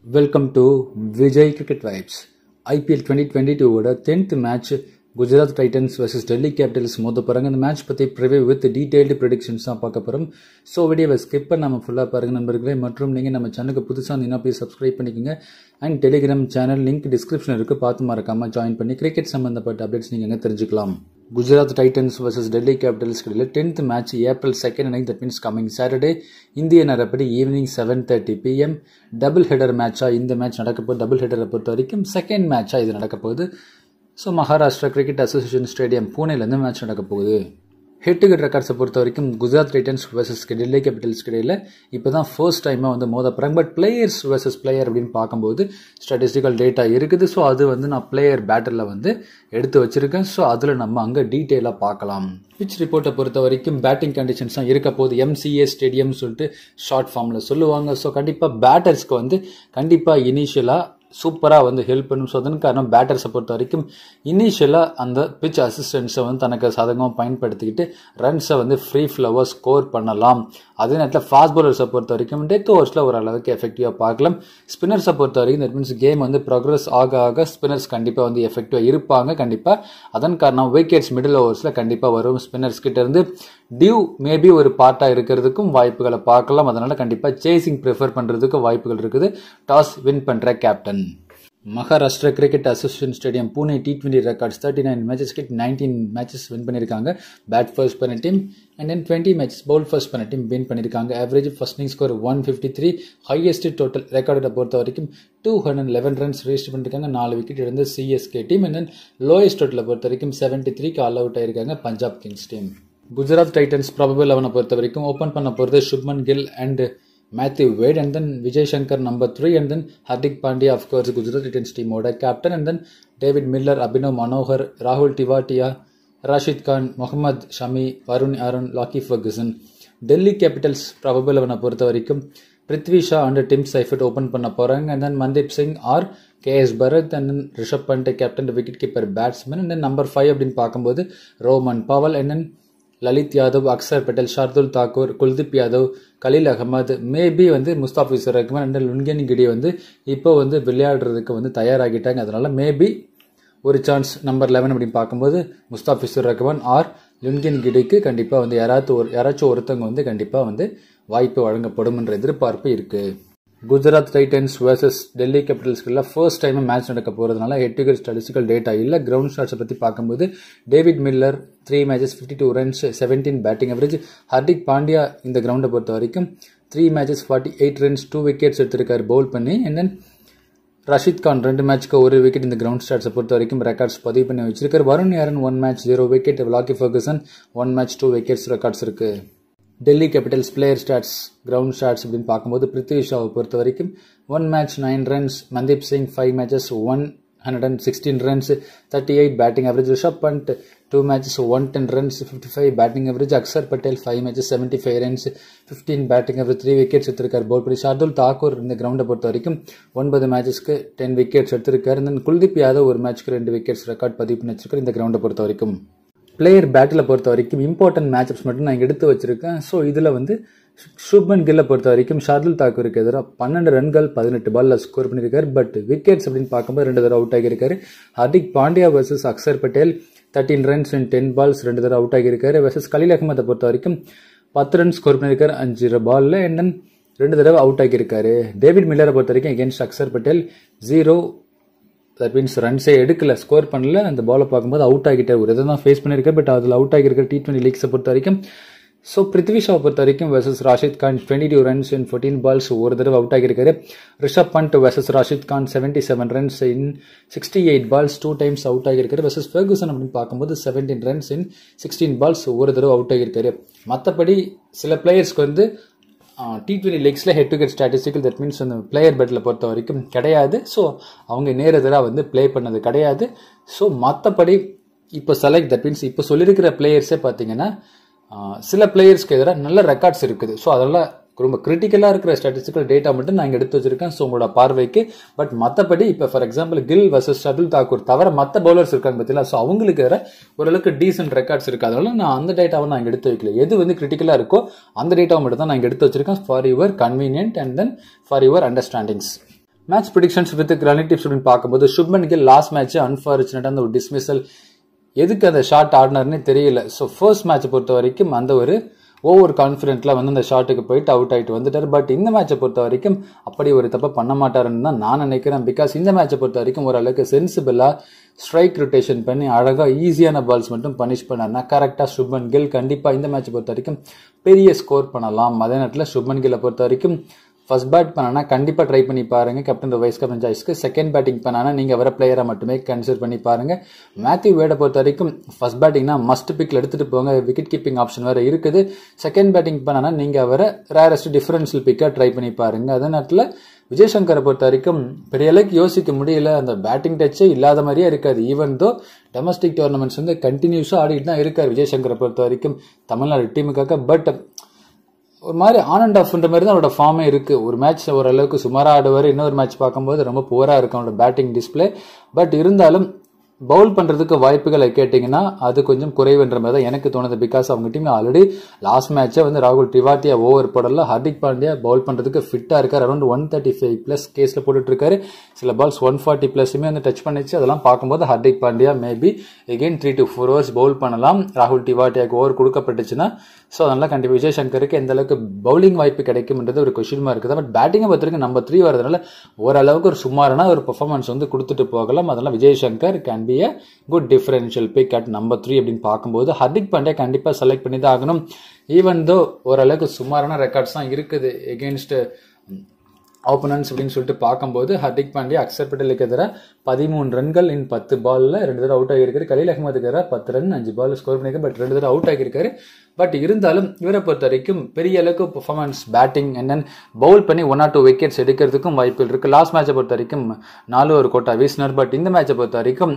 welcome to Vijay cricket vibes IPL twenty twenty டூவோட tenth match Gujarat Titans vs Delhi Capitals மோத போகிறாங்க இந்த மேட்ச் பற்றி ப்ரிவியூ வித் டீடைல்டு ப்ரெடிக்ஷன்ஸ் தான் பார்க்க போகிறோம் ஸோ வீடியோவை ஸ்கிப் பண்ணாமல் ஃபுல்லாக பாருங்கள் நண்பர்களே மற்றும் நீங்கள் நம்ம சேனலுக்கு புதுசாக இருந்தீங்கன்னா போய் சப்ஸ்கிரைப் பண்ணிக்கோங்க and telegram channel link description இருக்குது பார்த்து மறக்காமல் ஜாயின் பண்ணி கிரிக்கெட் சம்மந்தப்பட்ட அப்டேட்ஸ் நீங்கள் எங்கே தெரிஞ்சுக்கலாம் Gujarat Titans vs Delhi Capitals இடையில டென்த் மேட்ச் ஏப்ரல் செகண்ட் அன்னைக்கு தட் மீன்ஸ் கமிங் சாட்டர்டே இந்திய நேரப்படி evening seven thirty PM double header மேட்சாக இந்த மேட்ச் நடக்க போகுது டபுள் ஹெடரை பொறுத்த வரைக்கும் செகண்ட் மேட்சாக இது நடக்க போகுது so Maharashtra cricket association stadium பூனேலேருந்து மேட்ச் நடக்க போகுது ஹெட் டு ஹெட் ரெக்கார்ட்ஸை பொறுத்த வரைக்கும் Gujarat Titans versus Delhi Capitals இடையில இப்போ தான் ஃபர்ஸ்ட் டைமாக வந்து மோத போகிறாங்க பட் பிளேயர்ஸ் வர்சஸ் பிளேயர் அப்படின்னு பார்க்கும்போது ஸ்டாட்டிஸ்டிக்கல் டேட்டா இருக்குது ஸோ அது வந்து நான் பிளேயர் பேட்டரில் வந்து எடுத்து வச்சிருக்கேன் ஸோ அதில் நம்ம அங்கே டீட்டெயிலாக பார்க்கலாம் பிச் ரிப்போர்ட்டை பொறுத்த வரைக்கும் பேட்டிங் கண்டிஷன்ஸ் தான் இருக்க போகுது எம்சிஏ ஸ்டேடியம் சொல்லிட்டு ஷார்ட் ஃபார்மில் சொல்லுவாங்க ஸோ கண்டிப்பாக பேட்டர்ஸ்க்கு வந்து கண்டிப்பாக இனிஷியலாக சூப்பராக வந்து ஹெல்ப் பண்ணும் ஸோ அதன் காரணம் பேட்டர்ஸை பொறுத்த வரைக்கும் இனிஷியலாக அந்த பிச் அசிஸ்டன்ஸை வந்து தனக்கு சாதகமாக பயன்படுத்திக்கிட்டு ரன்ஸை வந்து ஃப்ரீ ஃப்ளவர் ஸ்கோர் பண்ணலாம் அதே நேரத்தில் ஃபாஸ்ட் பவுலர்ஸை பொறுத்த வரைக்கும் டெத் ஓவர்ஸில் ஓரளவுக்கு எஃபெக்டிவாக பார்க்கலாம் ஸ்பின்னர்ஸை பொறுத்த வரைக்கும் தட் மீன்ஸ் கேம் வந்து ப்ரோக்ரஸ் ஆக ஆக ஸ்பின்னர்ஸ் கண்டிப்பாக வந்து எஃபெக்டிவாக இருப்பாங்க கண்டிப்பாக அதன் காரணம் விக்கெட்ஸ் மிடில் ஓவர்ஸில் கண்டிப்பாக வரும் ஸ்பின்னர்ஸ் கிட்ட இருந்து டியூ மேபி ஒரு பார்ட்டாக இருக்கிறதுக்கும் வாய்ப்புகளை பார்க்கலாம் அதனால் கண்டிப்பாக சேசிங் ப்ரிஃபர் பண்ணுறதுக்கு வாய்ப்புகள் இருக்குது டாஸ் வின் பண்ணுற captain Maharashtra cricket association stadium Pune T twenty records thirty nine matches கிட் நைன்டீன் மேட்சஸ் வின் பண்ணியிருக்காங்க பேட் ஃபர்ஸ்ட் பண்ண team and then twenty matches bowl first பண்ண டீம் வின் பண்ணியிருக்காங்க average first inning score one fifty three highest total ரெக்கார்டை பொறுத்த வரைக்கும் two hundred eleven runs register பண்ணியிருக்காங்க நாலு விக்கெட் இருந்து CSK team and then lowest டோட்டலை பொறுத்த வரைக்கும் செவன்ட்டி த்ரீக்கு ஆல் அவுட் ஆயிருக்காங்க Punjab Kings team Gujarat Titans probable லெவனை பொறுத்த வரைக்கும் ஓப்பன் பண்ண போகிறது Shubman Gill and Matthew Wade and then Vijay Shankar number three and then Hardik Pandya of course Gujarat Titans டீமோட captain and then David Miller Abhinav Manohar ராகுல் Tewatia Rashid Khan Mohammed Shami Varun Aaron Lockie Ferguson Delhi Capitals probable லெவனை பொறுத்த வரைக்கும் Prithvi Shaw and Tim Seifert open பண்ண போகிறாங்க and then Mandeep Singh R K S Bharat and then Rishabh Pant captain wicket keeper batsman and then number five அப்படின்னு பார்க்கும்போது Rovman Powell and then Lalit Yadav Axar Patel Shardul Thakur Kuldeep Yadav Khaleel Ahmed maybe வந்து Mustafizur Rahman and லுன்கேனி கிடி வந்து இப்போ வந்து விளையாடுறதுக்கு வந்து தயாராகிட்டாங்க அதனால மேபி ஒரு சான்ஸ் நம்பர் லெவன் அப்படின்னு பார்க்கும்போது முஸ்தாபிசர் ரஹ்மான் ஆர் லுன்கேன் கிடிக்கு கண்டிப்பாக வந்து யாராவது ஒரு யாராச்சும் ஒருத்தவங்க வந்து கண்டிப்பாக வந்து வாய்ப்பு வழங்கப்படும் என்ற எதிர்பார்ப்பு இருக்குது குஜராத் டைட்டன்ஸ் வர்சஸ் டெல்லி கேபிட்டல்ஸ்க்குள்ள ஃபர்ஸ்ட் டைம் மேட்ச் நடக்க போகிறதுனால head to head statistical data இல்லை கிரவுண்ட் ஷாட்ஸை பற்றி பார்க்கும்போது David Miller three matches fifty two runs seventeen batting average Hardik Pandya இந்த கிரவுண்டை பொறுத்த வரைக்கும் three matches forty eight runs two wickets எடுத்திருக்காரு பவுல் பண்ணி அண்ட் தென் ரஷித் கான் ரெண்டு மேட்ச்க்கு ஒரு விக்கெட் இந்த கிரவுண்ட் ஸ்டாட்ஸை பொறுத்த வரைக்கும் ரெக்கார்ட்ஸ் பதிவு பண்ணி வச்சிருக்காரு Varun Aaron one match zero wicket Lockie Ferguson one match two wickets records இருக்கு Delhi Capitals player stats ground stats அப்படின்னு பார்க்கும்போது பிருத்வி ஷாவை பொறுத்த வரைக்கும் one match nine runs Mandeep Singh five matches one hundred and sixteen runs thirty eight batting average Rishabh Pant two matches one ten runs fifty five batting average Axar Patel five matches seventy five runs fifteen batting average three wickets எடுத்திருக்காரு bowl பண்ணி ஷார்துல் தாக்கூர் இந்த கிரவுண்டை பொறுத்த வரைக்கும் ஒன்பது மேட்சஸ்க்கு ten wickets எடுத்திருக்காரு தென் குல்தீப் யாதவ் ஒரு மேட்ச்க்கு ரெண்டு விக்கெட்ஸ் ரெக்கார்ட் பதிவு பண்ணி வச்சிருக்காரு இந்த கிரவுண்டை பொறுத்த வரைக்கும் பிளேயர் பேட்டில் பொறுத்த வரைக்கும் இம்பார்ட்டன்ட் மேட்சப்ஸ் மட்டும் நான் எடுத்து வச்சிருக்கேன் ஸோ இதில் வந்து சுப்மன் கில்லை பொறுத்த வரைக்கும் ஷார்துல் தாக்கூருக்கு எதிராக பன்னெண்டு ரன்கள் பதினெட்டு பால்ல ஸ்கோர் பண்ணியிருக்காரு பட் விக்கெட்ஸ் அப்படின்னு பார்க்கும்போது ரெண்டு தடவை அவுட் ஆகியிருக்காரு Hardik Pandya versus Axar Patel thirteen runs and ten balls ரெண்டு தடவை அவுட் ஆகியிருக்காரு வர்சஸ் கலீல் அகமதை பொறுத்த வரைக்கும் பத்து ரன் ஸ்கோர் பண்ணியிருக்காரு அஞ்சு பால்ல அண்ட் தென் ரெண்டு தடவை அவுட் ஆகியிருக்காரு டேவிட் மில்லரை பொறுத்த வரைக்கும் against Axar Patel zero that means ரன்ஸே எடுக்கல ஸ்கோர் பண்ணல அந்த பாலை பார்க்கும்போது அவுட் ஆகிட்டார் ஒரு இதை தான் ஃபேஸ் பண்ணியிருக்காரு பட் அதில் அவுட் ஆகியிருக்க டி டுவெண்ட்டி லீக்ஸை பொறுத்த வரைக்கும் ஸோ பிருத்வி ஷாவை பொறுத்த வரைக்கும் versus Rashid Khan twenty two runs in fourteen balls ஒரு தடவை அவுட் ஆகியிருக்காரு Rishabh Pant versus Rashid Khan seventy seven runs in sixty eight balls two times out ஆகியிருக்காரு வெர்சஸ் ஃபெர்குசன் அப்படின்னு பார்க்கும்போது seventeen runs in sixteen balls ஒரு தடவை அவுட் ஆகியிருக்காரு மற்றபடி சில பிளேயர்ஸ்க்கு வந்து டி டுவெண்ட்டி லீக்ஸில் head to head statistical that means அந்த பிளேயர் பெட்டில் பொறுத்த வரைக்கும் கிடையாது ஸோ அவங்க நேரெதிராக வந்து ப்ளே பண்ணது கிடையாது ஸோ மற்றபடி இப்போ செலக்ட் தட் மீன்ஸ் இப்போ சொல்லியிருக்கிற பிளேயர்ஸே பார்த்தீங்கன்னா சில பிளேயர்ஸ்க்கு எதிராக நல்ல ரெக்கார்ட்ஸ் இருக்குது ஸோ அதெல்லாம் ரொம்ப கிரிட்டிக்கலாக இருக்கிற ஸ்டாட்டிஸ்டிக்கல் டேட்டா மட்டும் நான் இங்கே எடுத்து வச்சிருக்கேன் ஸோ உங்களோட பார்வைக்கு பட் மற்றபடி இப்போ for example Gill versus Shardul Thakur தவிர மற்ற பவுலர்ஸ் இருக்காங்க பார்த்தீங்களா ஸோ அவங்களுக்கு வேற ஓரளவுக்கு டீசென்ட் ரெக்கார்ட்ஸ் இருக்கு அதனால நான் அந்த டேட்டாவை நான் இங்கே எடுத்து வைக்கல எது வந்து கிரிட்டிக்கலாக இருக்கோ அந்த டேட்டாவை மட்டும் தான் நான் இங்கே எடுத்து வச்சிருக்கேன் for your convenient and then for your understandings match predictions with chronic tips அப்படின்னு பார்க்கும்போது சுப்மன் கில் லாஸ்ட் மேட்ச் அன்ஃபார்ச்சுனேட்டாக அந்த ஒரு டிஸ்மிசல் எதுக்கு அந்த ஷாட் ஆடினார்னே தெரியல ஸோ ஃபர்ஸ்ட் மேட்சை பொறுத்த வரைக்கும் அந்த ஒரு ஓவர் கான்ஃபிடென்ட்ல வந்து அந்த ஷாட்டுக்கு போயிட்டு அவுட் ஆயிட்டு வந்துட்டார் பட் இந்த மேட்சை பொறுத்த வரைக்கும் அப்படி ஒரு தப்பை பண்ண மாட்டாருன்னு தான் நான் நினைக்கிறேன் பிகாஸ் இந்த மேட்சை பொறுத்த வரைக்கும் ஓரளவுக்கு சென்சிபிளா ஸ்ட்ரைக் ரொட்டேஷன் பண்ணி அழகாக ஈஸியான பால்ஸ் மட்டும் பனிஷ் பண்ணார்னா கரெக்டாக சுப்மன் கில் கண்டிப்பாக இந்த மேட்சை பொறுத்த வரைக்கும் பெரிய ஸ்கோர் பண்ணலாம் அதே நேரத்தில் சுப்மன் கில்லை பொறுத்த வரைக்கும் ஃபர்ஸ்ட் பேட் பண்ணானா கண்டிப்பாக ட்ரை பண்ணி பாருங்க கேப்டன் வைஸ் கேப்டன் சாய்ஸ்க்கு செகண்ட் பேட்டிங் பண்ணானா நீங்கள் வர பிளேயரை மட்டுமே கன்சிடர் பண்ணி பாருங்க மேத்யூ வேடை பொறுத்த வரைக்கும் ஃபர்ஸ்ட் பேட்டிங்னா மஸ்ட் பிக்ல எடுத்துட்டு போங்க விக்கெட் கீப்பிங் ஆப்ஷன் வேற இருக்குது செகண்ட் பேட்டிங் பண்ணானா நீங்கள் வர ரேரஸ்ட் டிஃபரன்ஷியல் பிக்காக ட்ரை பண்ணி பாருங்க அதே நேரத்தில் விஜய் சங்கரை பொறுத்த வரைக்கும் பெரிய அளவுக்கு யோசிக்க முடியல அந்த பேட்டிங் டச்சே இல்லாத மாதிரியே இருக்காது ஈவன் தோ டொமஸ்டிக் டோர்னமெண்ட்ஸ் வந்து கண்டினியூஸாக ஆடிட்டு தான் இருக்கார் விஜய் சங்கரை பொறுத்த வரைக்கும் தமிழ்நாடு டீமுக்காக பட் ஒரு மாதிரி ஆன் அண்ட் ஆஃப்ன்ற மாதிரி தான் அவரோட ஃபார்மே இருக்கு ஒரு மேட்ச் ஓரளவுக்கு சுமாராக ஆடுவார் இன்னொரு மேட்ச் பார்க்கும்போது ரொம்ப புவராக இருக்கும் அவரோட பேட்டிங் டிஸ்பிளே பட் இருந்தாலும் பவுல் பண்ணுறதுக்கு வாய்ப்புகளை கேட்டிங்கன்னா அது கொஞ்சம் குறைவுன்ற மாதிரி தான் எனக்கு தோணுது பிகாஸ் அவங்க டீம் ஆல்ரெடி லாஸ்ட் மேட்ச்சை வந்து ராகுல் திவாட்டியா ஓவர் போடல ஹர்திக் பாண்டியா பவுல் பண்ணுறதுக்கு ஃபிட்டாக இருக்கார் around one thirty five plus கேஸில் போட்டுட்டு இருக்காரு சில பால்ஸ் ஒன் ஃபார்ட்டி ப்ளஸுமே வந்து டச் பண்ணிச்சு அதெல்லாம் பார்க்கும்போது Hardik Pandya maybe again three to four overs bowl பண்ணலாம் ராகுல் திவாட்டியாக்கு ஓவர் கொடுக்கப்பட்டுச்சுன்னா ஸோ அதனால கண்டிப்பாக விஜய் சங்கருக்கு எந்த அளவுக்கு பவுலிங் வாய்ப்பு கிடைக்கும்ன்றது ஒரு கொஸ்டின் இருக்குது பட் பேட்டிங்கை பொறுத்தவரைக்கும் நம்ம த்ரீ வரதுனால ஓரளவுக்கு ஒரு சுமாரான ஒரு பெர்ஃபார்மன்ஸ் வந்து கொடுத்துட்டு போகலாம் அதெல்லாம் Vijay Shankar can be a good differential pick at number three அப்படின்னு பார்க்கும்போது ஹர்திக் பாண்டியா கண்டிப்பாக செலக்ட் பண்ணி தான் ஆகணும் ஈவன் தோ ஓரளவுக்கு சுமாரான ரெக்கார்ட்ஸ் தான் இருக்குது எகெயின்ஸ்ட் ஓப்பனன்ஸ் அப்படின்னு சொல்லிட்டு பார்க்கும்போது ஹர்திக் பாண்டியா அக்சர் பட்டேலுக்கு எதிராக பதிமூணு ரன்கள் இன் பத்து பால்ல ரெண்டு தடவை அவுட் ஆகியிருக்காரு கலீல் அகமதுக்கு எதிராக பத்து ரன் அஞ்சு பால் ஸ்கோர் பண்ணியிருக்காரு பட் ரெண்டு தடவை அவுட் ஆகியிருக்காரு பட் இருந்தாலும் இவரை பொறுத்த வரைக்கும் பெரிய அளவுக்கு பெர்ஃபார்மன்ஸ் பேட்டிங் அண்ட் பவுல் பண்ணி ஒன் ஆர் டூ விக்கெட்ஸ் எடுக்கிறதுக்கும் வாய்ப்புகள் இருக்கு லாஸ்ட் மேட்சை பொறுத்த வரைக்கும் நாலு ஒரு கோட்டா வீசினார் பட் இந்த மேட்சை பொறுத்த வரைக்கும்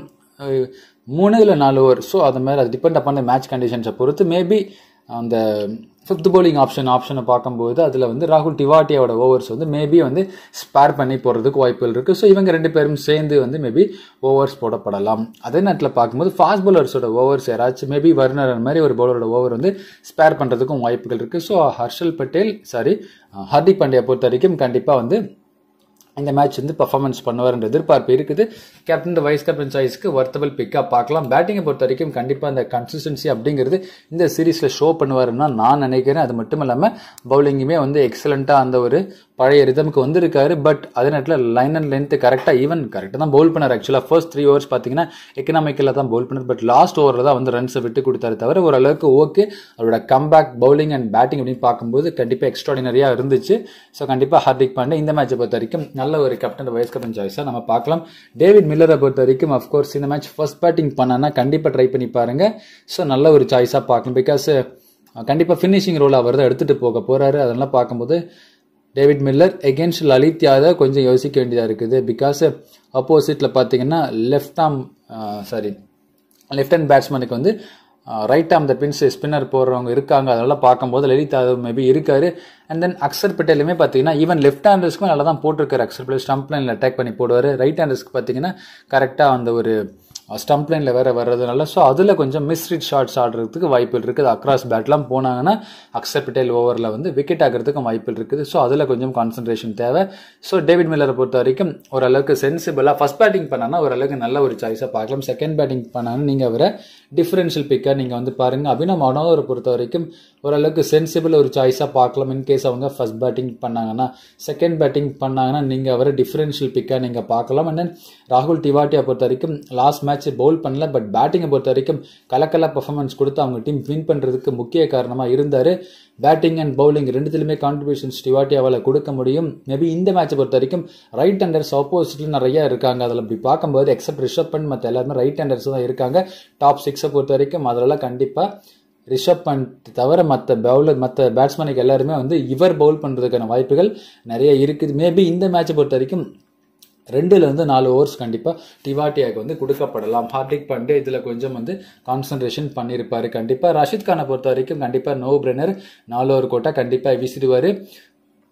மூணு இல்லை நாலு ஓவர் ஸோ அது மாதிரி அது டிபெண்ட் அப்பான் மேட்ச் கண்டிஷன்ஸை பொறுத்து மேபி அந்த ஃபிஃப்த் பவுலிங் ஆப்ஷன் ஆப்ஷனை பார்க்கும்போது அதில் வந்து ராகுல் டிவாட்டியோட ஓவர்ஸ் வந்து மேபி வந்து ஸ்பேர் பண்ணி போடுறதுக்கு வாய்ப்புகள் இருக்குது ஸோ இவங்க ரெண்டு பேரும் சேர்ந்து வந்து மேபி ஓவர்ஸ் போடப்படலாம் அதே நேரத்தில் பார்க்கும்போது ஃபாஸ்ட் பவுலர்ஸோட ஓவர்ஸ் யாராச்சும் மேபி வர்னர் மாதிரி ஒரு பவுலரோட ஓவர் வந்து ஸ்பேர் பண்ணுறதுக்கும் வாய்ப்புகள் இருக்குது ஸோ ஹர்ஷல் பட்டேல் சாரி ஹர்திக் பாண்டியா பொறுத்த வரைக்கும் கண்டிப்பாக வந்து இந்த மேட்ச் வந்து பர்ஃபார்மன்ஸ் பண்ணுவார்ன்ற எதிர்பார்ப்பு இருக்குது கேப்டன் வைஸ் கேப்டன் சாய்ஸ்க்கு வர்த்தபிள் பிக்கா பார்க்கலாம் பேட்டிங்கை பொறுத்த வரைக்கும் கண்டிப்பாக அந்த கன்சிஸ்டன்சி அப்படிங்கிறது இந்த சீரீஸில் ஷோ பண்ணுவாருன்னு நான் நினைக்கிறேன் அது மட்டும் இல்லாமல் பவுலிங்குமே வந்து எக்ஸலண்ட்டாக அந்த ஒரு பழைய ரிதமுக்கு வந்திருக்காரு பட் அதே நேரத்தில் லைன் அண்ட் லென்த் கரெக்டாக ஈவன் கரெக்டாக தான் பவுல் பண்ணார் ஆக்சுவலாக ஃபர்ஸ்ட் த்ரீ ஓவர்ஸ் பார்த்தீங்கன்னா எக்கனாமிக்கலாக தான் பவுல் பண்ணார் பட் லாஸ்ட் ஓவரில் தான் வந்து ரன்ஸை விட்டு கொடுத்தாரு தவிர ஓரளவுக்கு ஓகே அவரோட கம்பேக் பவுலிங் அண்ட் பேட்டிங் அப்படின்னு பார்க்கும்போது கண்டிப்பாக எக்ஸ்ட்ராடினரியாக இருந்துச்சு ஸோ கண்டிப்பாக ஹார்திக் பாண்டே இந்த மேட்சை பொறுத்த வரைக்கும் நல்ல ஒரு கேப்டன் வைஸ் கேப்டன் சாய்ஸாக நம்ம பார்க்கலாம் டேவிட் மில்லரை பொறுத்த வரைக்கும் அஃப்கோர்ஸ் இந்த மேட்ச் ஃபர்ஸ்ட் பேட்டிங் பண்ணானா கண்டிப்பாக ட்ரை பண்ணி பாருங்க ஸோ நல்ல ஒரு சாய்ஸாக பார்க்கலாம் பிகாஸ் கண்டிப்பாக ஃபினிஷிங் ரோல் அவர் தான் எடுத்துகிட்டு போக போகிறாரு அதெல்லாம் பார்க்கும்போது David Miller against Lalit Yadav கொஞ்சம் யோசிக்க வேண்டியதாக இருக்குது பிகாஸ் அப்போசிட்டில் பார்த்தீங்கன்னா left am sorry left hand பேட்ஸ்மேனுக்கு வந்து ரைட் ஆம் த பின்ஸ் ஸ்பின்னர் போடுறவங்க இருக்காங்க அதெல்லாம் பார்க்கும்போது லலித் யாதவ் மேபி இருக்காரு அண்ட் தென் அக்சர் பட்டேலுமே பார்த்தீங்கன்னா ஈவன் லெஃப்ட் ஹேண்டர்ஸ்க்கும் நல்லா தான் போட்டிருக்காரு அக்சர் பட்டேல் ஸ்டம்ப் லைனில் அட்டாக் பண்ணி போடுவார் ரைட் ஹேண்டர்ஸ்க்கு பார்த்தீங்கன்னா கரெக்டாக அந்த ஒரு ஸ்டம்ப் லைனில் வேற வர்றதுனால ஸோ அதில் கொஞ்சம் மிஸ்ரீட் ஷாட்ஸ் ஆடுறதுக்கு வாய்ப்புகள் இருக்குது அக்ராஸ் பேட்லாம் போனாங்கன்னா அக்சர் பட்டேல் ஓவரில் வந்து விக்கெட் ஆகிறதுக்கும் வாய்ப்புகள் இருக்குது ஸோ அதில் கொஞ்சம் கான்சன்ட்ரேஷன் தேவை ஸோ டேவிட் மில்லரை பொறுத்த வரைக்கும் ஓரளவுக்கு சென்சிபிளாக ஃபர்ஸ்ட் பேட்டிங் பண்ணானா ஓரளவுக்கு நல்ல ஒரு சாய்ஸாக பார்க்கலாம் செகண்ட் பேட்டிங் பண்ணாலும் நீங்கள் அவரை டிஃபரன்ஷியல் பிக்காக நீங்கள் வந்து பாருங்க அபினவ் மனோகரை பொறுத்த வரைக்கும் ஓரளவுக்கு சென்சிபிள் ஒரு சாய்ஸாக பார்க்கலாம் இன்கேஸ் அவங்க ஃபர்ஸ்ட் பேட்டிங் பண்ணாங்கன்னா செகண்ட் பேட்டிங் பண்ணாங்கன்னா நீங்கள் அவரை டிஃபரன்ஷியல் பிக்காக நீங்கள் பார்க்கலாம் அண்ட் தென் ராகுல் டிவாட்டியா பொறுத்த வரைக்கும் லாஸ்ட் மேட்ச் பவுல் பண்ணல பட் பேட்டிங்கை பொறுத்த வரைக்கும் கலக்கலா பர்ஃபார்மன்ஸ் கொடுத்து அவங்க டீம் வின் பண்ணுறதுக்கு முக்கிய காரணமாக இருந்தார் பேட்டிங் அண்ட் பவுலிங் ரெண்டுத்துலையுமே கான்ட்ரிபியூஷன்ஸ் டிவாட்டியாவால் கொடுக்க முடியும் மேபி இந்த மேட்சை பொறுத்த வரைக்கும் ரைட் ஹேண்டர்ஸ் ஆப்போசிட்ல நிறைய இருக்காங்க அதில் அப்படி பார்க்கும்போது எக்ஸப்ட் ரிஷப் பண்ட் மற்ற எல்லாருமே ரைட் ஹேண்டர்ஸ் தான் இருக்காங்க டாப் சிக்ஸை பொறுத்த வரைக்கும் அதெல்லாம் கண்டிப்பாக ரிஷப் பண்ட் தவிர மற்ற பவுலர் மற்ற பேட்ஸ்மேனுக்கு எல்லாருமே வந்து இவர் பவுல் பண்ணுறதுக்கான வாய்ப்புகள் நிறைய இருக்குது மேபி இந்த மேட்சை பொறுத்த வரைக்கும் ரெண்டுல இருந்து நாலு ஓவர்ஸ் கண்டிப்பாக டிவாட்டியாக்கு வந்து கொடுக்கப்படலாம் ஹார்திக் பாண்டே இதில் கொஞ்சம் வந்து கான்சன்ட்ரேஷன் பண்ணியிருப்பாரு கண்டிப்பாக ரஷித் கானை பொறுத்த வரைக்கும் கண்டிப்பாக நோ பிரெனர் நாலு ஓவர் கோட்டா கண்டிப்பாக வீசிடுவார்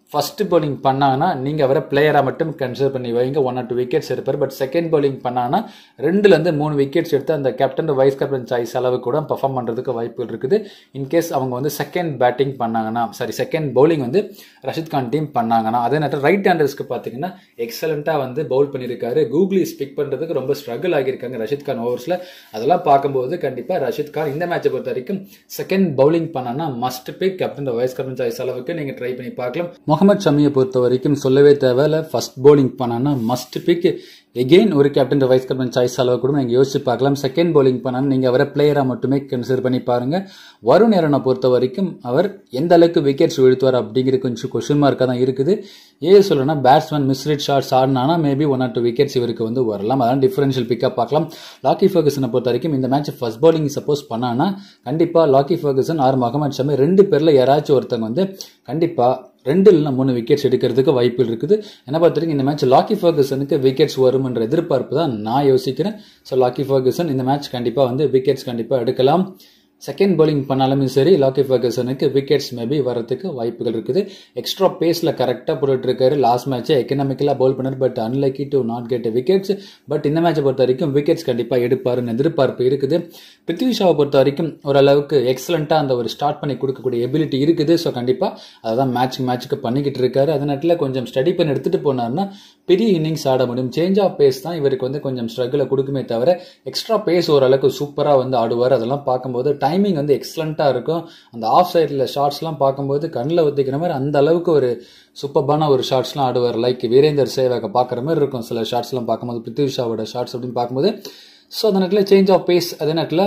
ஃபர்ஸ்ட் bowling பண்ணாங்கன்னா நீங்கள் அவரை பிளேயராக மட்டும் கன்சிடர் பண்ணி வைங்க ஒன் ஆர் டூ விக்கெட்ஸ் எடுப்பார் பட் செகண்ட் bowling பண்ணாங்கன்னா ரெண்டுலேருந்து மூணு விக்கெட்ஸ் எடுத்து அந்த கேப்டன் வைஸ் கேப்டன் சாய்ஸ் அளவு கூட பர்ஃபார்ம் பண்ணுறதுக்கு வாய்ப்புகள் இருக்குது இன்கேஸ் அவங்க வந்து செகண்ட் பேட்டிங் பண்ணாங்கன்னா சாரி செகண்ட் bowling வந்து ரஷித் கான் டீம் பண்ணாங்கன்னா அதே நேரத்தில் ரைட் ஹேண்டர்ஸ்க்கு பார்த்தீங்கன்னா எக்ஸலண்ட்டாக வந்து பவுல் பண்ணியிருக்காரு கூகுளி ஸ்பிக் பண்ணுறதுக்கு ரொம்ப ஸ்ட்ரகிள் ஆகியிருக்காங்க ரஷித் கான் ஓவர்ஸில் அதெல்லாம் பார்க்கும்போது கண்டிப்பாக ரஷித் கான் இந்த மேட்சை பொறுத்த வரைக்கும் செகண்ட் பவுலிங் பண்ணான்னா must pick captain vice captain choice அளவுக்கு நீங்கள் ட்ரை பண்ணி பார்க்கலாம் முகமது ஷமியை பொறுத்த வரைக்கும் சொல்லவே தேவையில்ல ஃபர்ஸ்ட் bowling பண்ணான்னா மஸ்ட் பிக் எகெயின் ஒரு கேப்டன் வைஸ் கேப்டன் சாய்ஸ் அளவு கூட நீங்கள் யோசிச்சு பார்க்கலாம் செகண்ட் bowling பண்ணாலும் நீங்கள் அவரை பிளேயராக மட்டுமே கன்சிடர் பண்ணி பாருங்க வருண் நேரனை பொறுத்த வரைக்கும் அவர் எந்த அளவுக்கு விக்கெட்ஸ் வீழ்த்துவார் அப்படிங்கிற கொஞ்சம் கொஸ்டின் மார்க்காக தான் இருக்குது ஏ சொல்லணும்னா பேட்ஸ்மேன் மிஸ்ரிட் ஷாட்ஸ் ஆடினானா maybe one or two wickets இவருக்கு வந்து வரலாம் அதான் டிஃபரன்ஷியல் பிக்கப் பார்க்கலாம் லாக்கி ஃபர்கசனை பொறுத்த வரைக்கும் இந்த மேட்ச் ஃபர்ஸ்ட் bowling சப்போஸ் பண்ணானா கண்டிப்பாக Lockie Ferguson or Mohammed Shami ரெண்டு பேரில் யாராச்சும் ஒருத்தவங்க வந்து கண்டிப்பாக ரெண்டு இல்லைனா மூணு விக்கெட்ஸ் எடுக்கிறதுக்கு வாய்ப்புகள் இருக்குது என்ன பார்த்துருக்கு இந்த மேட்ச் லாக்கி ஃபர்கசனுக்கு விக்கெட்ஸ் வரும்ன்ற எதிர்பார்ப்பு தான் நான் யோசிக்கிறேன் ஸோ லாக்கி ஃபர்கசன் இந்த மேட்ச் கண்டிப்பாக வந்து விக்கெட்ஸ் கண்டிப்பாக எடுக்கலாம் செகண்ட் bowling பண்ணாலுமே சரி லாக்கி ஃபர்கசனுக்கு விக்கெட்ஸ் மேபி வரதுக்கு வாய்ப்புகள் இருக்குது எக்ஸ்ட்ரா பேஸில் கரெக்டாக போட்டுட்டு இருக்காரு லாஸ்ட் மேட்ச்சை எக்கனாமிக்கலாக பவுல் பண்ணார் but unlucky to not get wickets but இந்த மேட்சை பொறுத்த வரைக்கும் விக்கெட்ஸ் கண்டிப்பாக எடுப்பாருன்னு எதிர்பார்ப்பு இருக்குது பிருத்வி ஷாவை பொறுத்த வரைக்கும் ஓரளவுக்கு எக்ஸலண்ட்டாக அந்த ஒரு ஸ்டார்ட் பண்ணி கொடுக்கக்கூடிய எபிலிட்டி இருக்குது ஸோ கண்டிப்பாக அதான் மேட்ச் மேட்ச்சுக்கு பண்ணிக்கிட்டு இருக்காரு அந்த நேரத்தில் கொஞ்சம் ஸ்டடி பண்ணி எடுத்துகிட்டு போனார்னா பெரிய இன்னிங்ஸ் ஆட முடியும் சேஞ்ச் ஆஃப் பேஸ் தான் இவருக்கு வந்து கொஞ்சம் ஸ்ட்ரகிளை கொடுக்குமே தவிர எக்ஸ்ட்ரா பேஸ் ஓரளவுக்கு சூப்பராக வந்து ஆடுவார் அதெல்லாம் பார்க்கும்போது டைமிங் வந்து எக்ஸலண்ட்டாக இருக்கும் அந்த ஆஃப் சைடில் ஷார்ட்ஸ்லாம் பார்க்கும்போது கண்ணில் ஒத்திக்கிற மாதிரி அந்த அளவுக்கு ஒரு சூப்பர்பான ஒரு ஷார்ட்ஸ்லாம் ஆடுவார் லைக் வீரேந்தர் சேவாக பார்க்குற மாதிரி இருக்கும் சில ஷார்ட்ஸ்லாம் பார்க்கும்போது பிருத்திவி ஷாவோட ஷார்ட்ஸ் அப்படின்னு பார்க்கும்போது ஸோ அந்த நேரத்தில் சேஞ்ச் ஆஃப் பேஸ் அதே நேரத்தில்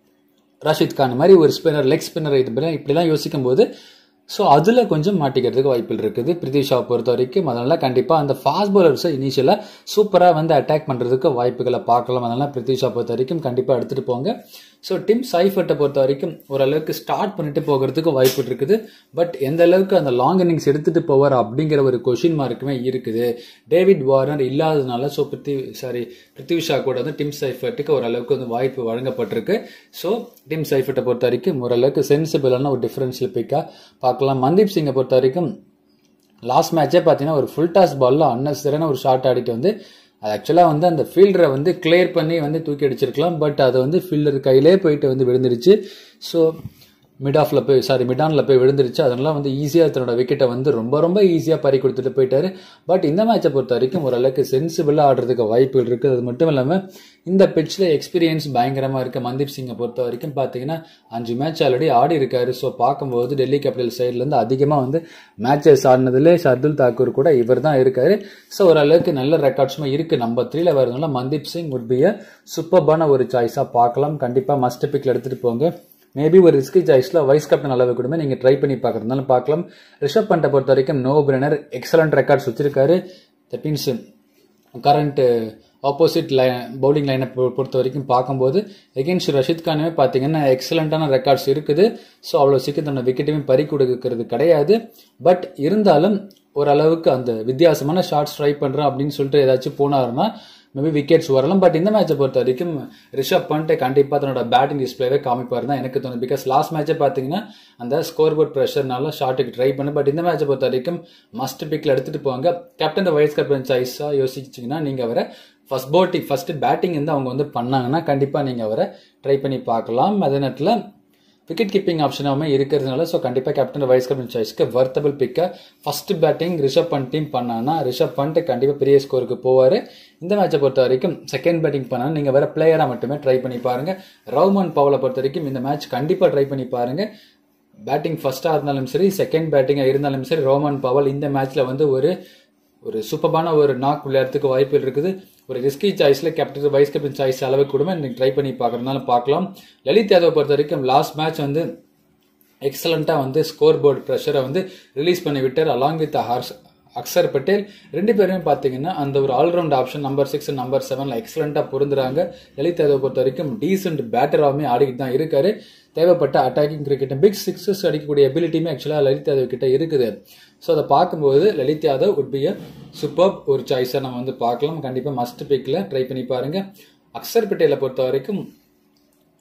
ரஷித் கான் மாதிரி ஒரு ஸ்பின்னர் லெக் ஸ்பின்னர் இது மாதிரி இப்படிலாம் யோசிக்கும் போது ஸோ அதில் கொஞ்சம் மாட்டிக்கிறதுக்கு வாய்ப்புகள் இருக்குது பிரித்திவ் ஷா பொறுத்த வரைக்கும் அதனால் கண்டிப்பாக அந்த ஃபாஸ்ட் பவுலர்ஸை இனிஷியலாக சூப்பராக வந்து அட்டாக் பண்ணுறதுக்கு வாய்ப்புகளை பார்க்கலாம் அதனால் பிரித்திவ் ஷா பொறுத்த வரைக்கும் கண்டிப்பாக எடுத்துகிட்டு போங்க ஸோ டிம் சைஃபர்ட்டை பொறுத்த வரைக்கும் ஓரளவுக்கு ஸ்டார்ட் பண்ணிட்டு போகிறதுக்கு வாய்ப்பு இருக்குது பட் எந்த அளவுக்கு அந்த லாங் இன்னிங்ஸ் எடுத்துகிட்டு போவார் அப்படிங்கிற ஒரு கொஷின் மார்க்குமே இருக்குது டேவிட் வார்னர் இல்லாததுனால ஸோ பிருத்தி சாரி பிருத்திவி ஷா கூட வந்து டிம் சைஃபர்ட்டுக்கு ஓரளவுக்கு வந்து வாய்ப்பு வழங்கப்பட்டிருக்கு ஸோ டிம் சைஃபர்ட்டை பொறுத்த வரைக்கும் ஓரளவுக்கு சென்சிபிளான ஒரு டிஃபரன்ஷியல் பிக்காக பார்க்கலாம் மன்தீப் சிங்கை பொறுத்த வரைக்கும் லாஸ்ட் மேட்சே பார்த்தீங்கன்னா ஒரு ஃபுல் டாஸ் பாலில் அன்னசரியான ஒரு ஷாட் ஆடிட்டு வந்து அது ஆக்சுவலாக வந்து அந்த ஃபீல்டரை வந்து கிளியர் பண்ணி வந்து தூக்கி அடிச்சிருக்கலாம் பட் அது வந்து ஃபீல்டர் கையிலே போயிட்டு வந்து விழுந்துருச்சு ஸோ மிட் ஆஃப்ல போய் சாரி மிட் ஆன்ல போய் விழுந்துருச்சு அதனால வந்து ஈஸியாக தன்னோட விக்கெட்டை வந்து ரொம்ப ரொம்ப ஈஸியாக பறி கொடுத்துட்டு போயிட்டாரு பட் இந்த மேட்சை பொறுத்த வரைக்கும் ஓரளவுக்கு சென்சிபிளாக ஆடுறதுக்கு வாய்ப்புகள் இருக்குது அது மட்டும் இல்லாமல் இந்த பிச்சில் எக்ஸ்பீரியன்ஸ் பயங்கரமாக இருக்குது மன்தீப் சிங்கை பொறுத்த வரைக்கும் பார்த்தீங்கன்னா அஞ்சு மேட்ச் ஆல்ரெடி ஆடி இருக்காரு ஸோ பார்க்கும்போது டெல்லி கேபிட்டல் சைட்லேருந்து அதிகமாக வந்து மேட்சஸ் ஆடினதுலே ஷர்துல் தாக்கூர் கூட இவர் தான் இருக்காரு ஸோ ஓரளவுக்கு நல்ல ரெக்கார்ட்ஸுமே இருக்குது நம்பர் த்ரீல வரதுனால Mandeep Singh would be a சூப்பர்பான ஒரு சாய்ஸாக பார்க்கலாம் கண்டிப்பாக மஸ்ட் பிக்கில் எடுத்துகிட்டு போங்க மேபி ஒரு ரிஸ்கி சாய்ஸில் வைஸ் கேப்டன் அளவு கூட நீங்கள் ட்ரை பண்ணி பார்க்கறதுனால பார்க்கலாம் ரிஷப் பண்ட்டை பொறுத்த வரைக்கும் நோ பிரெனர் எக்ஸலண்ட் ரெக்கார்ட்ஸ் வச்சிருக்காரு தட் மீன்ஸ் கரண்ட் ஆப்போசிட் லை பவுலிங் லைனை பொறுத்த வரைக்கும் பார்க்கும்போது எகென்ஸ்ட் ரஷித் கானுமே பார்த்தீங்கன்னா எக்ஸலண்ட்டான ரெக்கார்ட்ஸ் இருக்குது ஸோ அவ்வளோ சீக்கிரத்தோட விக்கெட்டுமே பறி கொடுக்கறது கிடையாது பட் இருந்தாலும் ஓரளவுக்கு அந்த வித்தியாசமான ஷார்ட்ஸ் ட்ரை பண்ணுறேன் அப்படின்னு சொல்லிட்டு ஏதாச்சும் போனாருன்னா மேபி விக்கெட்ஸ் வரலாம் பட் இந்த மேட்சை பொறுத்த வரைக்கும் ரிஷப் பண்ட் கண்டிப்பாக தன்னோட பேட்டிங் டிஸ்பிளேவே காமிப்பார் தான் எனக்கு தோணுது பிகாஸ் லாஸ்ட் மேட்சே பார்த்தீங்கன்னா அந்த ஸ்கோர் போர்ட் ப்ரெஷர்னால ஷாட்டுக்கு ட்ரை பண்ணு பட் இந்த மேட்சை பொறுத்த வரைக்கும் மஸ்ட் பிக்கில் எடுத்துகிட்டு போவாங்க கேப்டன் வைஸ் கேப்டன் சாய்ஸாக யோசிச்சிங்கன்னா நீங்கள் அவரை ஃபர்ஸ்ட் போட்டிங் ஃபர்ஸ்ட் பேட்டிங் வந்து அவங்க வந்து பண்ணாங்கன்னா கண்டிப்பாக நீங்கள் அவரை ட்ரை பண்ணி பார்க்கலாம் அதே நேரத்தில் விக்கெட் கீப்பிங் ஆப்ஷனாகவே இருக்கிறதுனால ஸோ கண்டிப்பாக கேப்டன் வைஸ் கேப்டன் சாய்ஸ்க்கு வர்த்தபிள் பிக்கை first batting Rishabh Pant team பண்ணானா ரிஷப் பண்ட் கண்டிப்பாக பெரிய ஸ்கோருக்கு போவார் இந்த மேட்சை பொறுத்த வரைக்கும் செகண்ட் பேட்டிங் பண்ணால் நீங்கள் வேற பிளேயராக மட்டுமே ட்ரை பண்ணி பாருங்க ரவுமன் பவலை பொறுத்த வரைக்கும் இந்த மேட்ச் கண்டிப்பாக ட்ரை பண்ணி பாருங்க பேட்டிங் ஃபர்ஸ்டாக இருந்தாலும் சரி செகண்ட் பேட்டிங்காக இருந்தாலும் சரி ரோமன் பவல் இந்த மேட்ச்சில் வந்து ஒரு ஒரு சூப்பரான ஒரு நாக் விளையாடுறதுக்கு வாய்ப்புகள் இருக்குது ஒரு ரிஸ்கி சாய்ஸில் கேப்டன் வைஸ் கேப்டன் சாய்ஸ் அளவுக்கு கூட நீங்கள் ட்ரை பண்ணி பார்க்கறதுனால பார்க்கலாம் லலித் யாதவ் பொறுத்த வரைக்கும் லாஸ்ட் மேட்ச் வந்து எக்ஸலண்ட்டாக வந்து ஸ்கோர் போர்டு ப்ரெஷரை வந்து ரிலீஸ் பண்ணி விட்டார் அலாங் வித் ஹார்ஸ் அக்சர் பட்டேல் ரெண்டு பேருமே பார்த்தீங்கன்னா அந்த ஒரு allround option number six number செவனில் எக்ஸலண்ட்டாக பொருந்துறாங்க லலித் யாதவ் பொறுத்த வரைக்கும் டீசென்ட் பேட்டராகவே ஆடிக்கிட்டு தான் இருக்காரு தேவைப்பட்ட அட்டாக்கிங் கிரிக்கெட் பிக் சிக்ஸஸ் அடிக்கக்கூடிய எபிலிட்டியுமே ஆக்சுவலாக லலித் யாதவ் கிட்ட இருக்குது ஸோ அதை பார்க்கும்போது Lalit Yadav would be a super ஒரு சாய்ஸாக நம்ம வந்து பார்க்கலாம் கண்டிப்பாக மஸ்ட் பிக்கில் ட்ரை பண்ணி பாருங்க அக்சர் பட்டேலை பொறுத்த வரைக்கும்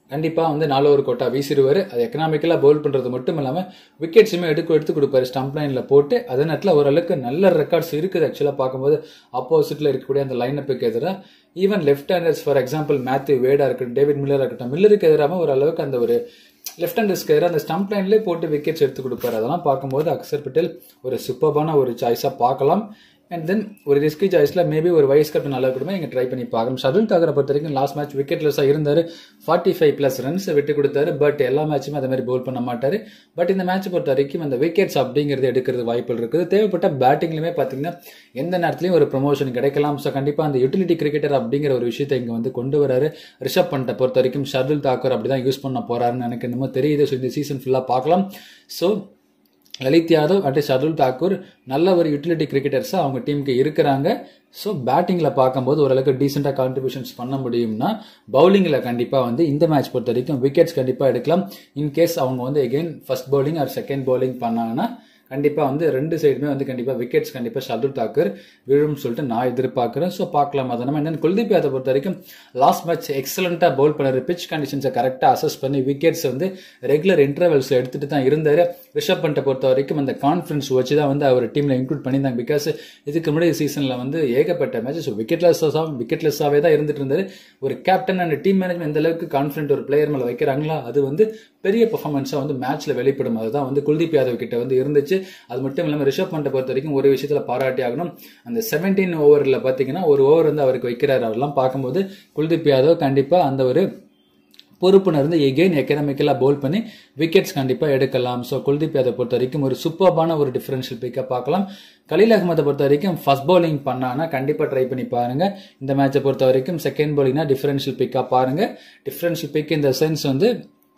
கண்டிப்பாக வந்து நாலு ஒரு கோட்டா வீசிடுவார் அது எக்கனாமிக்கலாக பவுல் பண்ணுறது மட்டும் இல்லாமல் விக்கெட்ஸுமே எடுத்து எடுத்து கொடுப்பாரு ஸ்டம்ப் லைனில் போட்டு அதே நேரத்தில் ஓரளவுக்கு நல்ல ரெக்கார்ட்ஸ் இருக்குது ஆக்சுவலாக பார்க்கும்போது அப்போசிட்டில் இருக்கக்கூடிய அந்த லைனப்புக்கு எதிராக even left handers for example Matthew வேடா இருக்கட்டும் டேவிட் மில்லராக இருக்கட்டும் மில்லருக்கு எதிராக ஓரளவுக்கு அந்த ஒரு லெஃப்ட் ஹேண்டர்ஸ்க்கு எதிராக அந்த ஸ்டம்ப் லைன்லேயே போட்டு விக்கெட்ஸ் எடுத்து கொடுப்பாரு அதெல்லாம் பார்க்கும்போது அக்சர் பட்டேல் ஒரு சூப்பர்பான ஒரு சாய்ஸாக பார்க்கலாம் அண்ட் தென் ஒரு ரிஸ்கி சாய்ஸில் மேபி ஒரு வைஸ் கேப்டன் நல்லா கூட இங்கே ட்ரை பண்ணி பார்க்கணும் ஷர்துல் தாக்கரை பொறுத்த வரைக்கும் லாஸ்ட் மேட்ச் விக்கெட்லெஸ்ஸாக இருந்தார் ஃபார்ட்டி ஃபைவ் ப்ளஸ் ரன்ஸ் விட்டு கொடுத்தாரு பட் எல்லா மேட்சுமே அதே மாதிரி பவுல் பண்ண மாட்டார் பட் இந்த மேட்ச் பொறுத்த வரைக்கும் அந்த விக்கெட்ஸ் அப்படிங்கிறது எடுக்கிறது வாய்ப்புகள் இருக்குது தேவைப்பட்ட பேட்டிங்லையுமே பார்த்தீங்கன்னா எந்த நேரத்துலையும் ஒரு ப்ரொமோஷன் கிடைக்கலாம் ஸோ கண்டிப்பாக அந்த யூட்டிலிட்டி கிரிக்கெட்டர் அப்படிங்கிற ஒரு விஷயத்தை இங்கே வந்து கொண்டு வராரு ரிஷப் பண்ட்டை பொறுத்த வரைக்கும் ஷர்துல் தாக்கர் அப்படி தான் யூஸ் பண்ண போறாருன்னு எனக்கு என்னமோ தெரியுது ஸோ இந்த சீசன் ஃபுல்லாக பார்க்கலாம் ஸோ லலித் யாதவ் அண்ட் ஷர்துல் தாக்கூர் நல்ல ஒரு யூட்டிலிட்டி கிரிக்கெட்டர்ஸாக அவங்க டீமுக்கு இருக்கிறாங்க ஸோ பேட்டிங்கில் பார்க்கும்போது ஓரளவுக்கு டீசெண்டாக கான்ட்ரிபியூஷன்ஸ் பண்ண முடியும்னா பவுலிங்கில் கண்டிப்பாக வந்து இந்த மேட்ச் பொறுத்த வரைக்கும் விக்கெட்ஸ் கண்டிப்பாக எடுக்கலாம் இன்கேஸ் அவங்க வந்து again first bowling or second bowling பண்ணாங்கன்னா கண்டிப்பாக வந்து ரெண்டு சைடுமே வந்து கண்டிப்பாக விக்கெட்ஸ் கண்டிப்பாக ஷர்துல் தாக்கர் விழும்னு சொல்லிட்டு நான் எதிர்பார்க்குறேன் ஸோ பார்க்கலாம் அதை நம்ம என்னென்னு குல்தீப் யாதவ் பொறுத்த வரைக்கும் லாஸ்ட் மேட்ச் எக்ஸலண்ட்டாக பவுல் பண்ணார் பிச் கண்டிஷன்ஸை கரெக்டாக அசஸ் பண்ணி விக்கெட்ஸ் வந்து ரெகுலர் இன்டர்வல்ஸில் எடுத்துகிட்டு தான் இருந்தார் ரிஷப் பண்ட்டை பொறுத்த வரைக்கும் அந்த கான்ஃபிடன்ஸ் வச்சு தான் வந்து அவர் டீமில் இன்க்ளூட் பண்ணியிருந்தாங்க பிகாஸ் இதுக்கு முன்னாடி சீசனில் வந்து ஏகப்பட்ட மேட்சஸ் விக்கெட்லெஸ்ஸாக விக்கெட்லெஸ்ஸாகவே தான் இருந்துட்டு இருந்தார் ஒரு கேப்டன் அண்ட் டீம் மேனேஜ்மெண்ட் எந்த அளவுக்கு கான்ஃபிடென்ட் ஒரு பிளேயர் மேலே வைக்கிறாங்களோ அது வந்து பெரிய பர்ஃபார்மன்ஸாக வந்து மேட்ச்சில் வெளிப்படும் அதுதான் வந்து குல்தீப் யாதவ் கிட்ட வந்து இருந்துச்சு அது மட்டும் இல்லாமல் ரிஷப் பண்ட்டை பொறுத்த வரைக்கும் ஒரு விஷயத்தில் பாராட்டி ஆகணும் அந்த செவன்டீன் ஓவரில் பார்த்தீங்கன்னா ஒரு ஓவர் வந்து அவருக்கு வைக்கிறார் அவரெல்லாம் பார்க்கும்போது குல்தீப் யாதவ் கண்டிப்பாக அந்த ஒரு பொறுப்புனர் இருந்து எகெயின் எக்கனாமிக்கலாக பவுல் பண்ணி விக்கெட்ஸ் கண்டிப்பாக எடுக்கலாம் ஸோ குல்தீப் யாதவ் பொறுத்த வரைக்கும் ஒரு சூப்பர்பான ஒரு டிஃபரன்ஷியல் பிக்கை பார்க்கலாம் கலீல் அகமதை பொறுத்த வரைக்கும் ஃபர்ஸ்ட் பவுலிங் பண்ணானா கண்டிப்பாக ட்ரை பண்ணி பாருங்க இந்த மேட்சை பொறுத்த வரைக்கும் செகண்ட் பவுலிங்னா டிஃபரன்ஷியல் பிக்காக பாருங்க டிஃபரன்ஷியல் பிக் இந்த சென்ஸ் வந்து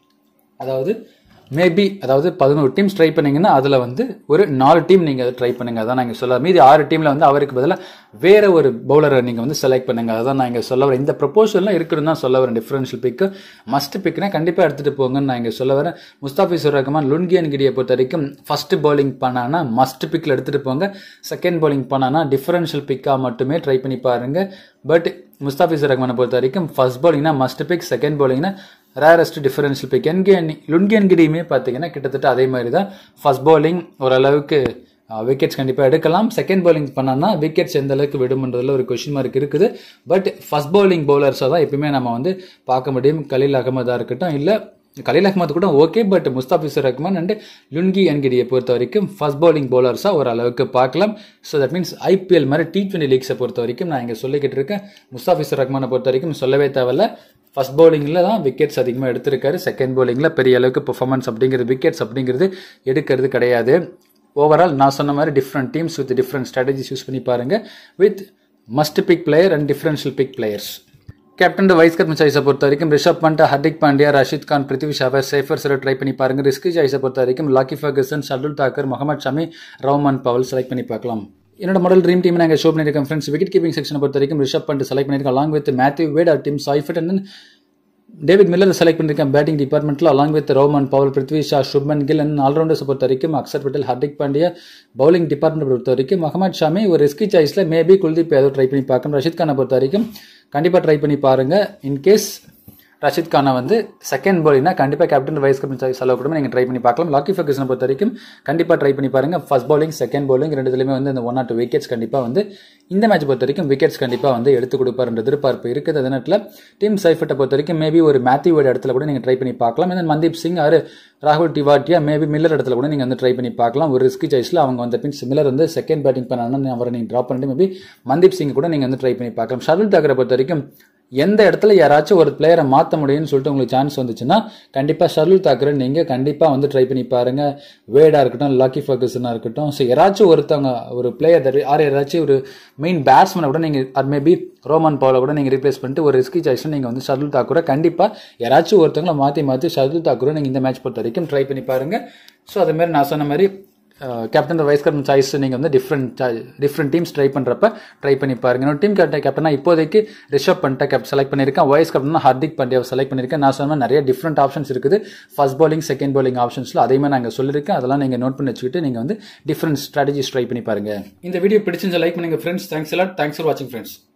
அதாவது மேபி அதாவது பதினோரு டீம்ஸ் ட்ரை பண்ணீங்கன்னா அதில் வந்து ஒரு நாலு டீம் நீங்கள் அதை ட்ரை பண்ணுங்க அதான் நாங்கள் சொல்ல மீதி ஆறு டீமில் வந்து அவருக்கு பதிலாக வேற ஒரு பவுலரை நீங்கள் வந்து செலக்ட் பண்ணுங்க அதான் நான் இங்கே சொல்ல வரேன் இந்த ப்ரொபோசல்லாம் இருக்குன்னு தான் சொல்ல வரேன் டிஃபரன்ஷியல் பிக்கு மஸ்ட் பிக்னா கண்டிப்பாக எடுத்துகிட்டு போங்கன்னு நான் இங்கே சொல்ல வரேன் முஸ்தாபிசுர் ரஹ்மான் லுன்கியன் கிடியை பொறுத்த வரைக்கும் ஃபர்ஸ்ட் பவுலிங் பண்ணானா மஸ்ட் பிக்கில் எடுத்துகிட்டு போங்க செகண்ட் பவுலிங் பண்ணானா டிஃபரன்ஷியல் பிக்காக மட்டுமே ட்ரை பண்ணி பாருங்க பட் முஸ்தாபிசுர் ரஹ்மானை பொறுத்த வரைக்கும் ஃபர்ஸ்ட் பவுலிங்னா மஸ்ட் பிக் செகண்ட் பவுலிங்னா ரேரஸ்ட் டிஃபரன்ஷியல் பிக் என்கேன் லுன்கேன்கிரியுமே பார்த்தீங்கன்னா கிட்டத்தட்ட அதே மாதிரி தான் ஃபர்ஸ்ட் பவுலிங் ஓரளவுக்கு விக்கெட்ஸ் கண்டிப்பாக எடுக்கலாம் செகண்ட் பவுலிங் பண்ணான்னா விக்கெட்ஸ் எந்த அளவுக்கு விடும்ன்றதுல ஒரு கொஷின் மார்க் இருக்குது பட் ஃபர்ஸ்ட் பவுலிங் பவுலர்ஸாக தான் எப்பயுமே நம்ம வந்து பார்க்க முடியும் கலீல் அகமதாக இருக்கட்டும் இல்லை கலீல் அகமது கூட okay but Mustafizur Rahman and Lungi அன்கிடியை பொறுத்த வரைக்கும் ஃபர்ஸ்ட் பவுலிங் பவுலர்ஸாக ஓரளவுக்கு பார்க்கலாம் ஸோ தட் மீன்ஸ் ஐபிஎல் மாதிரி டி டுவெண்ட்டி லீக்ஸை பொறுத்த வரைக்கும் நான் இங்கே சொல்லிக்கிட்டு இருக்கேன் முஸ்தாபிசுர் ரஹ்மானை பொறுத்த வரைக்கும் சொல்லவே தேவையில்ல ஃபர்ஸ்ட் பவுலிங்கில் தான் விக்கெட்ஸ் அதிகமாக எடுத்திருக்காரு செகண்ட் பவுலிங்கில் பெரிய அளவுக்கு பெர்ஃபார்மன்ஸ் அப்படிங்கிறது விக்கெட்ஸ் அப்படிங்கிறது எடுக்கிறது கிடையாது ஓவரால் நான் சொன்ன மாதிரி different teams with different strategies use பண்ணி பாருங்க with must pick player and differential pick players captain vice captain சாய்ஸை பொறுத்த வரைக்கும் ரிஷப் பண்ட் ஹர்திக் பாண்டியா ரஷித் கான் பிருத்திவி ஷாவர் சேஃபர் சில ட்ரை பண்ணி பாருங்க ரிஸ்கி சாய்ஸை பொறுத்த வரைக்கும் Lockie Ferguson Shardul Thakur Mohammed Shami Rovman Powell select பண்ணி பார்க்கலாம் என்னோட மாடல் ட்ரீம் டீம் நாங்கள் ஷோ பண்ணியிருக்கேன் ஃப்ரெண்ட்ஸ் விக்கெட் கீப்பிங் செக்ஷனை பொறுத்த வரைக்கும் ரிஷப் பண்ட் செலக்ட் பண்ணியிருக்கேன் along with Matthew Wade or Tim Seifert and David Miller select பண்ணியிருக்கேன் பேட்டிங் டிபார்ட்மெண்ட்டில் along with Rovman Powell Prithvi Shaw Shubman Gill and allrounders பொறுத்த வரைக்கும் அக்சர் பட்டேல் ஹர்திக் பாண்டியா பவுலிங் டிபார்ட்மெண்ட் பொறுத்த வரைக்கும் முகமது ஷாமி ஒரு ரிஸ்கி சாய்ஸில் மேபி குல்தீப் யாதவ் ட்ரை பண்ணி பார்க்கணும் ரஷித் கானை பொறுத்த வரைக்கும் கண்டிப்பாக ட்ரை பண்ணி பாருங்க இன்கேஸ் ரஷித் கானை வந்து செகண்ட் பவுலிங்னா கண்டிப்பாக கேப்டன் வைஸ் கேப்டன் செலவு கூட நீங்கள் ட்ரை பண்ணி பார்க்கலாம் லாக்கி ஃபர்கசனை பொறுத்த வரைக்கும் கண்டிப்பாக ட்ரை பண்ணி பாருங்க ஃபர்ஸ்ட் பவுலிங் செகண்ட் பவுலிங் ரெண்டுத்துலையுமே வந்து இந்த ஒன் ஆர் டூ விக்கெட்ஸ் கண்டிப்பாக வந்து இந்த மேட்ச் பொறுத்த வரைக்கும் விக்கெட்ஸ் கண்டிப்பாக வந்து எடுத்து கொடுப்பாருன்ற எதிர்பார்ப்பு இருக்குது அதே நேரத்தில் டீம் சைஃபட்டை பொறுத்த வரைக்கும் மேபி ஒரு மேத்யூவோட இடத்துல கூட நீங்கள் ட்ரை பண்ணி பார்க்கலாம் இந்த மந்தீப் சிங் ஆறு ராகுல் டிவாட்டியா மேபி மில்லர் இடத்துல கூட நீங்கள் வந்து ட்ரை பண்ணி பார்க்கலாம் ஒரு ரிஸ்க் சாய்ஸில் அவங்க வந்து பின் மில்லர் வந்து செகண்ட் பேட்டிங் பண்ணாங்கன்னா அவரை நீங்கள் ட்ராப் பண்ணிட்டு மேபி மந்தீப் சிங் கூட நீங்கள் வந்து ட்ரை பண்ணி பார்க்கலாம் ஷர்துல் தாக்கரை பொறுத்த வரைக்கும் எந்த இடத்துல யாராச்சும் ஒரு பிளேயரை மாற்ற முடியும்னு சொல்லிட்டு உங்களுக்கு சான்ஸ் வந்துச்சுன்னா கண்டிப்பாக ஷர்லுல் தாக்கரை நீங்கள் கண்டிப்பாக வந்து ட்ரை பண்ணி பாருங்க வேடாக இருக்கட்டும் லாக்கி ஃபர்கசனாக இருக்கட்டும் ஸோ யாராச்சும் ஒருத்தவங்க ஒரு பிளேயர் ஆர் யாராச்சும் ஒரு மெயின் பேட்ஸ்மேனை கூட நீங்கள் அது மேபி ரோமன் பவுலை கூட நீங்கள் ரீப்ளேஸ் பண்ணிட்டு ஒரு ரிஸ்கி சாய்ஸில் நீங்கள் வந்து ஷர்துல் தாக்கூரை கண்டிப்பாக யாராச்சும் ஒருத்தவங்களை மாற்றி மாற்றி ஷர்துல் தாக்கூரை நீங்கள் இந்த மேட்ச் பொறுத்த வரைக்கும் ட்ரை பண்ணி பாருங்க ஸோ அதே மாதிரி நான் சொன்ன மாதிரி கேப்டன் வைஸ் கேப்டன் சாய்ஸ் நீங்கள் வந்து டிஃப்ரெண்ட் டிஃப்ரெண்ட் டீம்ஸ் ட்ரை பண்ணுறப்ப ட்ரை பண்ணி பாருங்க என்னோட டீம் கேப்டன் கேப்டனா இப்போதைக்கு ரிஷப் பண்ணிட்ட கேப் செலக்ட் பண்ணியிருக்கேன் வைஸ் கேப்டன் ஹர்திக் பாண்டியாவை செலக்ட் பண்ணியிருக்கேன் நான் சொன்ன நிறைய டிஃப்ரெண்ட் ஆப்ஷன்ஸ் இருக்குது ஃபர்ஸ்ட் பவுலிங் செகண்ட் பவுலிங் ஆப்ஷன்ஸில் அதையுமே நாங்கள் சொல்லியிருக்கேன் அதெல்லாம் நீங்கள் நோட் பண்ணி வச்சுக்கிட்டு நீங்கள் வந்து டிஃப்ரெண்ட் ஸ்ட்ராட்டஜிஸ் ட்ரை பண்ணி பாருங்க இந்த வீடியோ பிடிச்சிருந்தா லைக் பண்ணுங்க ஃப்ரெண்ட்ஸ் தேங்க்ஸ் எல்லாம் தேங்க்ஸ் ஃபார் வாட்சிங் ஃப்ரெண்ட்ஸ்